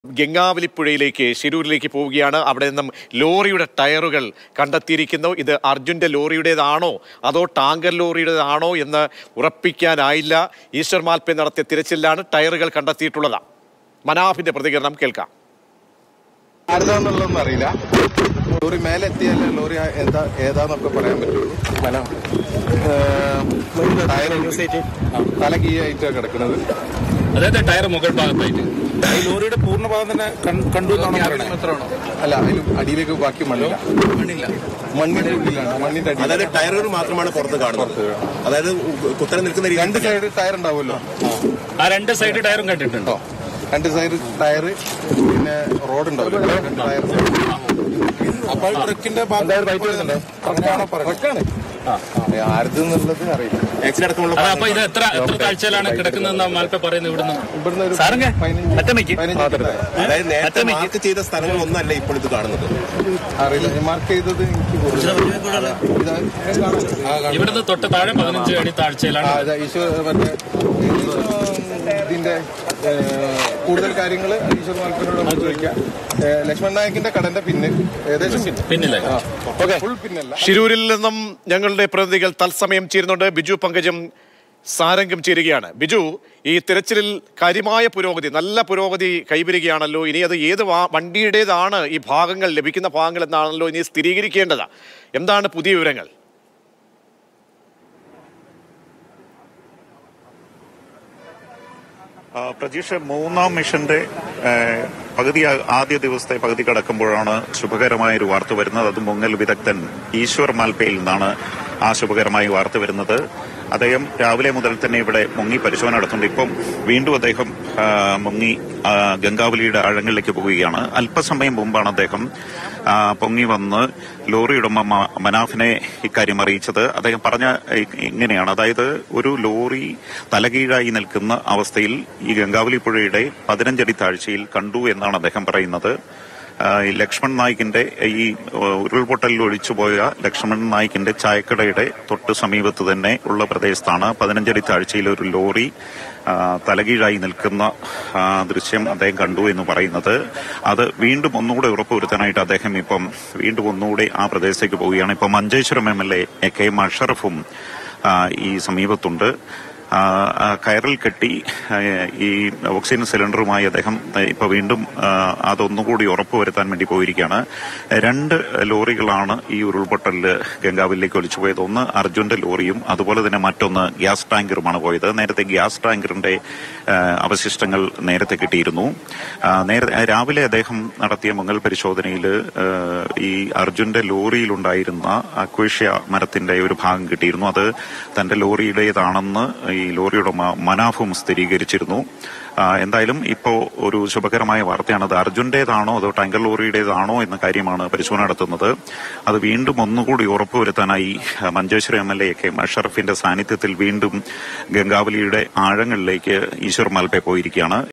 ഗംഗാവലിപ്പുഴയിലേക്ക് ശിരൂരിലേക്ക് പോവുകയാണ് അവിടെ നിന്നും ലോറിയുടെ ടയറുകൾ കണ്ടെത്തിയിരിക്കുന്നു ഇത് അർജുന്റെ ലോറിയുടേതാണോ അതോ ടാങ്കർ ലോറിയുടേതാണോ എന്ന് ഉറപ്പിക്കാനായില്ല ഈശ്വർ മാൽപ്പെ നടത്തിയ തിരച്ചിലാണ് ടയറുകൾ കണ്ടെത്തിയിട്ടുള്ളത് മനാഫിന്റെ പ്രതികരണം കേൾക്കാം ആരുതാന്നുള്ളതൊന്നും അറിയില്ല ലോറി മേലെ എത്തിയാലേ ലോറി ആ- എന്താ ഏതാന്നൊക്കെ പറയാൻ പറ്റുള്ളൂ ടയർ തല കീയായിട്ടാണ് കിടക്കുന്നത് അതായത് ടയർ മുകൾ ഭാഗത്തായിട്ട് ഈ ലോറിയുടെ പൂർണ്ണ ഭാഗം തന്നെ കൺ- കണ്ടു എന്നാണ് പറയുന്നത് അല്ല അതിലും അടിയിലേക്ക് ബാക്കി മണ്ണില്ല മണ്ണില്ല മണ്ണിന്റെ ഉള്ളിലാണ് മണ്ണിന്റെ അതായത് അടിയിൽ ടയറുകൾ മാത്രമാണ് പുറത്ത് കാണുന്നത് അതായത് കുത്തനെ നിൽക്കുന്ന രണ്ട് രീതി സൈഡ് ടയർ ഉണ്ടാവുമല്ലോ ആ രണ്ട് സൈഡ് ടയറും കണ്ടിട്ടുണ്ടോ രണ്ട് സൈഡ് ടയർ പിന്നെ റോഡ് ഉണ്ടാവില്ല രണ്ട് ടയർ അപ്പോൾ ട്രക്കിന്റെ ഭാഗം അങ്ങനെയാണോ പറയുന്നത് ആരുതെന്നുള്ളത് അറിയില്ല ആക്സിഡന്റ് അടക്കമുള്ള അതെ അപ്പൊ ഇത് എത്ര എത്ര താഴ്ചയിലാണ് കിടക്കുന്നതെന്ന് മാൽപ്പ പറയുന്നത് ഇവിടുന്ന് ഇവിടുന്ന് ഒരു സാറങ്ങ പതിനഞ്ച് അറ്റമയ്ക്ക് പതിനഞ്ച് ടയർ. അതായത് നേരത്തെ മാർക്ക് ചെയ്ത സ്ഥലങ്ങളൊന്നല്ല ഇപ്പോൾ ഇത് കാണുന്നത് അറിയില്ല ഞാൻ മാർക്ക് ചെയ്തത് എനിക്ക് കൂടുതൽ ഇതാ- ഇവിടുന്ന് തൊട്ട് താഴെ പതിനഞ്ച് അടി ആ, താഴ്ചയിലാണ് ഇതാ ഈശോ മറ്റേ ഏകദേശം ഇതിന്റെ ഏ, കൂടുതൽ കാര്യങ്ങൾ ഈശ്വർ മാൽപ്പനോട് നമുക്ക് ചോദിക്കാം ഏ, ലക്ഷ്മൺ നായകിന്റെ കടന്റെ പിന്നിൽ ഏകദേശം പിന്നിൽ പിന്നിലെ ഓക്കെ ഫുൾ പിന്നല്ല ശിരൂരിൽ നിന്നും ഞങ്ങളുടെ പ്രതിനിധികൾ തത്സമയം ചേരുന്നുണ്ട് ബിജു പങ്കജം സാരംഗം ചേരുകയാണ് ബിജു ഈ തിരച്ചിലിൽ കാര്യമായ പുരോഗതി നല്ല പുരോഗതി കൈവരികയാണല്ലോ ഇനി അത് ഏത് വാ- വണ്ടിയുടേതാണ് ഈ ഭാഗങ്ങൾ ലഭിക്കുന്ന ഭാഗങ്ങൾ എന്നാണല്ലോ ഇനി സ്ഥിരീകരിക്കേണ്ടത് എന്താണ് പുതിയ വിവരങ്ങൾ ആ, പ്രജീഷ് മൂന്നാം മിഷന്റെ ഏ, പകുതി ആ- ആദ്യ ദിവസത്തെ പകുതി കടക്കുമ്പോഴാണ് ശുഭകരമായ ഒരു വാർത്ത വരുന്നത് അത് മുങ്ങൽ വിദഗ്ധൻ ഈശ്വർ മാൽപ്പയിൽ നിന്നാണ് ആ ശുഭകരമായ വാർത്ത വരുന്നത് അദ്ദേഹം രാവിലെ മുതൽ തന്നെ ഇവിടെ മുങ്ങി പരിശോധന നടത്തുന്നുണ്ട് ഇപ്പം വീണ്ടും അദ്ദേഹം ആ, മുങ്ങി ആ, ഗംഗാവലിയുടെ ആഴങ്ങളിലേക്ക് പോവുകയാണ് അല്പസമയം മുമ്പാണ് അദ്ദേഹം ആ, പൊങ്ങി വന്ന് ലോറി ഉടമ മ- മനാഫിനെ ഇക്കാര്യം അറിയിച്ചത് അദ്ദേഹം പറഞ്ഞ ഇ- ഇങ്ങനെയാണ് അതായത് ഒരു ലോറി തലകീഴായി നിൽക്കുന്ന അവസ്ഥയിൽ ഈ ഗംഗാവലി പുഴയുടെ പതിനഞ്ചടി താഴ്ചയിൽ കണ്ടു എന്നാണ് അദ്ദേഹം പറയുന്നത് ആ, ഈ ലക്ഷ്മൺ നായിക്കിന്റെ ഈ ഏഹ്, ഉരുൾപൊട്ടലിൽ ഒഴിച്ചുപോയ ലക്ഷ്മൺ നായിക്കിന്റെ ചായക്കടയുടെ തൊട്ട് സമീപത്ത് തന്നെ ഉള്ള പ്രദേശത്താണ് പതിനഞ്ചടി താഴ്ചയിൽ ഒരു ലോറി ആ, തലകീഴായി നിൽക്കുന്ന ആ, ദൃശ്യം അദ്ദേഹം കണ്ടു എന്ന് പറയുന്നത് അത് വീണ്ടും ഒന്നുകൂടെ ഉറപ്പുവരുത്താനായിട്ട് അദ്ദേഹം ഇപ്പം വീണ്ടും ഒന്നുകൂടെ ആ പ്രദേശത്തേക്ക് പോവുകയാണ് ഇപ്പം Manjeshwaram M L A K M അഷറഫും ആ, ഈ സമീപത്തുണ്ട് ആ, ആ, കയറിൽ കെട്ടി ആ, ഈ ഓക്സിജൻ സിലിണ്ടറുമായി അദ്ദേഹം ഇപ്പൊ വീണ്ടും ആ, അതൊന്നുകൂടി ഉറപ്പുവരുത്താൻ വേണ്ടി പോയിരിക്കുകയാണ് രണ്ട് ലോറികളാണ് ഈ ഉരുൾപൊട്ടലിൽ ഗംഗാവിലേക്ക് ഒലിച്ചുപോയത് ഒന്ന് അർജുന്റെ ലോറിയും അതുപോലെ തന്നെ മറ്റൊന്ന് ഗ്യാസ് ടാങ്കറുമാണ് പോയത് നേരത്തെ ഗ്യാസ് ടാങ്കറിന്റെ ആ, അവശിഷ്ടങ്ങൾ നേരത്തെ കിട്ടിയിരുന്നു ആ, നേരത്തെ രാവിലെ അദ്ദേഹം നടത്തിയ മംഗൽ പരിശോധനയിൽ ഈ അർജുന്റെ ലോറിയിലുണ്ടായിരുന്ന അക്വേഷ്യ മരത്തിന്റെ ഒരു ഭാഗം കിട്ടിയിരുന്നു അത് തന്റെ ലോറിയുടേതാണെന്ന് ഈ ലോറിയുടെ മ- മനാഫും സ്ഥിരീകരിച്ചിരുന്നു ആ, എന്തായാലും ഇപ്പോ ഒരു ശുഭകരമായ വാർത്തയാണ് അത് അർജുന്റേതാണോ അതോ ടാങ്കർ ലോറിയുടേതാണോ എന്ന കാര്യമാണ് പരിശോധന നടത്തുന്നത് അത് വീണ്ടും ഒന്നുകൂടി ഉറപ്പുവരുത്താനായി ആ, Manjeshwaram M L A K അഷറഫിന്റെ സാന്നിധ്യത്തിൽ വീണ്ടും ഗംഗാവലിയുടെ ആഴങ്ങളിലേക്ക് ഈശ്വർ മാൽപ്പെ പോയിരിക്കുകയാണ്